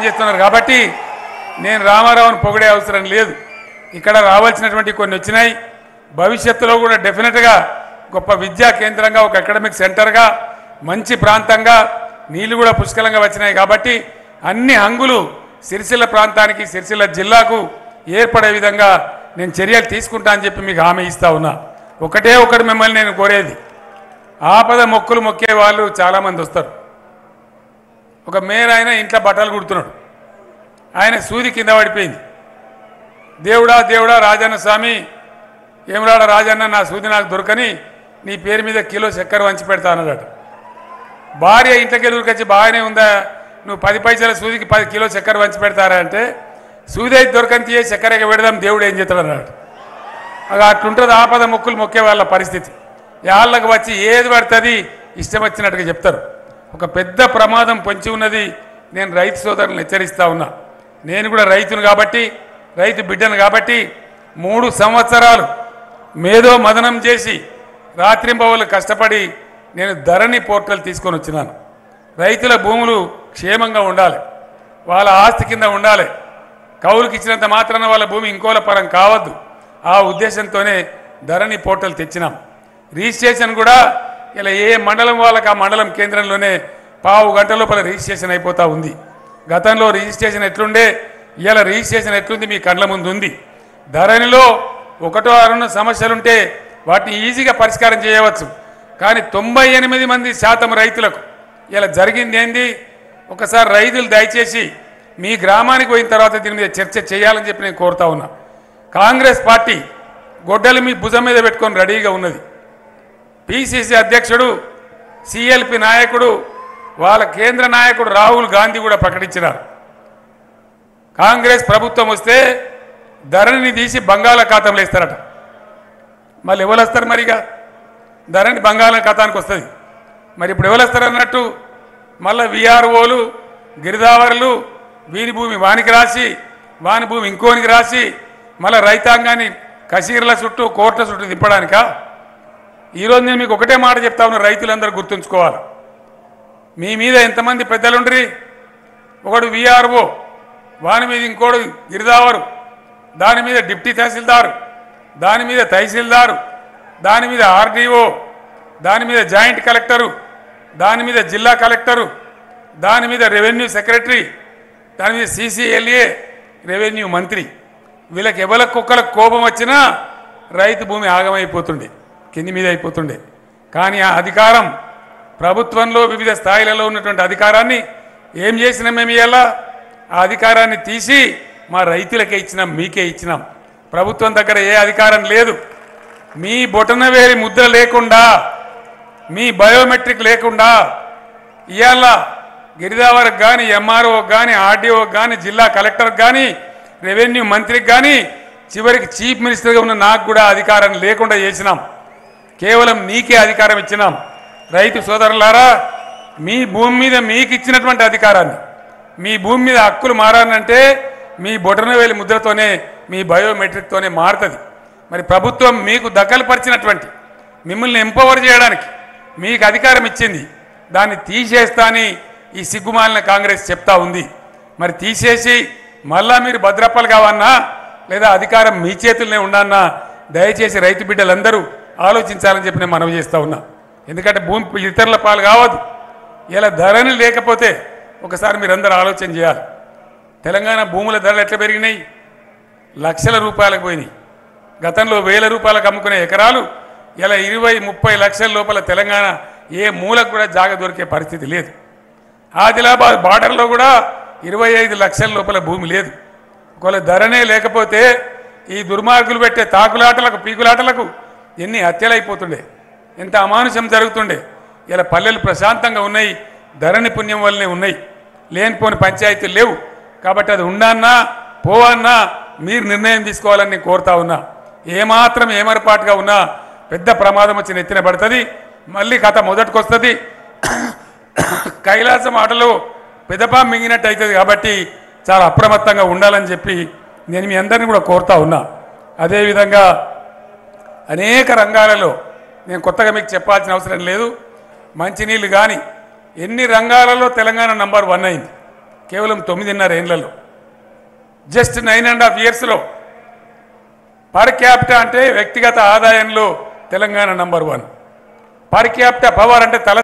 చేస్తున్నారు కాబట్టి నేను రామారావుని పొగిడే అవసరం లేదు ఇక్కడ రావాల్సినటువంటి కొన్ని వచ్చినాయి భవిష్యత్తులో కూడా డెఫినెట్గా గొప్ప విద్యా కేంద్రంగా ఒక అకాడమిక్ సెంటర్గా మంచి ప్రాంతంగా నీళ్లు కూడా పుష్కలంగా వచ్చినాయి కాబట్టి అన్ని హంగులు సిరిసిల్ల ప్రాంతానికి సిరిసిల్ల జిల్లాకు ఏర్పడే విధంగా నేను చర్యలు తీసుకుంటా అని చెప్పి మీకు హామీ ఇస్తా ఉన్నా ఒకటే ఒకటి మిమ్మల్ని నేను కోరేది ఆపద మొక్కులు మొక్కే వాళ్ళు చాలామంది వస్తారు ఒక మేయర్ ఆయన ఇంట్లో బట్టలు కుడుతున్నాడు ఆయన సూది కింద పడిపోయింది దేవుడా దేవుడా రాజన్న స్వామి ఏమరాడ రాజన్న నా సూది నాకు దొరకని నీ పేరు మీద కిలో చక్కెర వంచి పెడతా అన్నాడట భార్య ఇంట్లోకి దొరికొచ్చి బాగానే ఉందా నువ్వు పది పైసల సూదికి పది కిలో చక్కెర వంచి పెడతారా అంటే సూది అయితే దొరకని తీయే చక్కెరగా పెడదాం దేవుడు ఏం చేస్తాడు అన్నాడు అలా అట్లుంటుంది ఆపద మొక్కులు మొక్కే వాళ్ళ పరిస్థితి వాళ్ళకి వచ్చి ఏది పడుతుంది ఇష్టం వచ్చినట్టుగా చెప్తారు ఒక పెద్ద ప్రమాదం పొంచి ఉన్నది నేను రైతు సోదరులను హెచ్చరిస్తా ఉన్నా నేను కూడా రైతును కాబట్టి రైతు బిడ్డను కాబట్టి మూడు సంవత్సరాలు మేధో మదనం చేసి రాత్రింబవళ్ళు కష్టపడి నేను ధరణి పోర్టల్ తీసుకొని వచ్చినాను రైతుల భూములు క్షేమంగా ఉండాలి వాళ్ళ ఆస్తి కింద ఉండాలి కౌలుకి ఇచ్చినంత మాత్రాన వాళ్ళ భూమి ఇంకోల పరం కావద్దు ఆ ఉద్దేశంతోనే ధరణి పోర్టల్ తెచ్చినాం రిజిస్ట్రేషన్ కూడా ఇలా ఏ మండలం వాళ్ళకి ఆ మండలం కేంద్రంలోనే పావు గంట లోపల రిజిస్ట్రేషన్ అయిపోతా ఉంది గతంలో రిజిస్ట్రేషన్ ఎట్లుండే ఇలా రిజిస్ట్రేషన్ ఎట్లుంది మీ కండ్ల ముందు ఉంది ధరణిలో ఒకటో అరుణ సమస్యలుంటే వాటిని ఈజీగా పరిష్కారం చేయవచ్చు కానీ తొంభై ఎనిమిది మంది శాతం రైతులకు ఇలా జరిగింది ఏంది ఒకసారి రైతులు దయచేసి మీ గ్రామానికి పోయిన తర్వాత దీని మీద చర్చ చేయాలని చెప్పి నేను కోరుతా ఉన్నా కాంగ్రెస్ పార్టీ గొడ్డలు మీ భుజం మీద పెట్టుకొని రెడీగా ఉన్నది పిసిసి అధ్యక్షుడు సిఎల్పి నాయకుడు వాళ్ళ కేంద్ర నాయకుడు రాహుల్ గాంధీ కూడా ప్రకటించినారు కాంగ్రెస్ ప్రభుత్వం వస్తే ధరణిని తీసి బంగాళాఖాతంలో వేస్తారట మళ్ళీ ఎవరు వస్తారు మరిగా ధరణి బంగాళాఖాతానికి వస్తుంది మరి ఇప్పుడు ఎవరు వస్తారు అన్నట్టు మళ్ళీ విఆర్ఓలు గిరిదావరులు వీరి భూమి వానికి రాసి వాని భూమి ఇంకోనికి రాసి మళ్ళీ రైతాంగాన్ని కసీర్ల చుట్టూ కోర్టుల చుట్టూ తిప్పడానికా ఈరోజు నేను మీకు ఒకటే మాట చెప్తా ఉన్నా రైతులందరూ గుర్తుంచుకోవాలి మీ మీద ఎంతమంది పెద్దలుండ్రి ఒకడు విఆర్ఓ వాని మీద ఇంకోడు గిరిదావరు దాని మీద డిప్టీ తహసీల్దార్ దాని మీద తహసీల్దారు దాని మీద ఆర్డీఓ దాని మీద జాయింట్ కలెక్టరు దాని మీద జిల్లా కలెక్టరు దాని మీద రెవెన్యూ సెక్రటరీ దాని మీద సీసీఎల్ఏ రెవెన్యూ మంత్రి వీళ్ళకి ఎవరికి కుక్కలకు కోపం వచ్చినా రైతు భూమి ఆగమైపోతుండే కింది మీద అయిపోతుండే కానీ ఆ అధికారం ప్రభుత్వంలో వివిధ స్థాయిలలో ఉన్నటువంటి అధికారాన్ని ఏం చేసినాం మేము ఇవాళ ఆ అధికారాన్ని తీసి మా రైతులకే ఇచ్చినాం మీకే ఇచ్చినాం ప్రభుత్వం దగ్గర ఏ అధికారం లేదు మీ బొటనవేలి ముద్ర లేకుండా మీ బయోమెట్రిక్ లేకుండా ఇవాళ గిరిదావరికి కానీ ఎంఆర్ఓకి కానీ ఆర్డీఓకి కానీ జిల్లా కలెక్టర్కి కానీ రెవెన్యూ మంత్రికి కానీ చివరికి చీఫ్ మినిస్టర్గా ఉన్న నాకు కూడా అధికారం లేకుండా చేసినాం కేవలం నీకే అధికారం ఇచ్చినాం రైతు సోదరులారా మీ భూమి మీద మీకు ఇచ్చినటువంటి అధికారాన్ని మీ భూమి మీద హక్కులు మారాలంటే మీ బొటనవేలి ముద్రతోనే మీ బయోమెట్రిక్తోనే మారుతుంది మరి ప్రభుత్వం మీకు దఖలుపరిచినటువంటి మిమ్మల్ని ఎంపవర్ చేయడానికి మీకు అధికారం ఇచ్చింది దాన్ని తీసేస్తా అని ఈ సిగ్గుమాలిన కాంగ్రెస్ చెప్తా ఉంది మరి తీసేసి మళ్ళా మీరు భద్రప్పలు కావన్నా లేదా అధికారం మీ చేతుల్లోనే ఉండన్నా దయచేసి రైతు బిడ్డలందరూ ఆలోచించాలని చెప్పి నేను మనవి చేస్తా ఉన్నా ఎందుకంటే భూమి ఇతరుల పాలు కావద్దు ఇలా ధరని లేకపోతే ఒకసారి మీరందరూ ఆలోచన చేయాలి తెలంగాణ భూముల ధరలు ఎట్లా పెరిగినాయి లక్షల రూపాయలకు పోయినాయి గతంలో వేల రూపాయలకు అమ్ముకునే ఎకరాలు ఇలా ఇరవై ముప్పై లక్షల లోపల తెలంగాణ ఏ మూలకు కూడా జాగ దొరికే పరిస్థితి లేదు ఆదిలాబాద్ బార్డర్లో కూడా ఇరవై ఐదు లక్షల లోపల భూమి లేదు ఒకవేళ ధరనే లేకపోతే ఈ దుర్మార్గులు పెట్టే తాకులాటలకు పీకులాటలకు ఎన్ని హత్యలైపోతుండే ఎంత అమానుషం జరుగుతుండే ఇలా పల్లెలు ప్రశాంతంగా ఉన్నాయి ధరణి పుణ్యం వల్లనే ఉన్నాయి లేనిపోని పంచాయతీలు లేవు కాబట్టి అది ఉండన్నా పోవన్నా మీరు నిర్ణయం తీసుకోవాలని నేను కోరుతా ఉన్నా ఏమాత్రం ఏమరపాటుగా ఉన్నా పెద్ద ప్రమాదం వచ్చి నెత్తిన పడుతుంది మళ్ళీ కథ మొదటికొస్తుంది కైలాసం ఆటలో పెదపా మింగినట్టు అవుతుంది కాబట్టి చాలా అప్రమత్తంగా ఉండాలని చెప్పి నేను మీ అందరినీ కూడా కోరుతా ఉన్నా అదేవిధంగా అనేక రంగాలలో నేను కొత్తగా మీకు చెప్పాల్సిన అవసరం లేదు మంచినీళ్ళు కానీ ఎన్ని రంగాలలో తెలంగాణ నంబర్ వన్ అయింది కేవలం తొమ్మిదిన్నర ఏళ్లలో జస్ట్ నైన్ అండ్ హాఫ్ ఇయర్స్లో పర్ క్యాపిటా అంటే వ్యక్తిగత ఆదాయంలో Telangana number one per capita power అంటే తల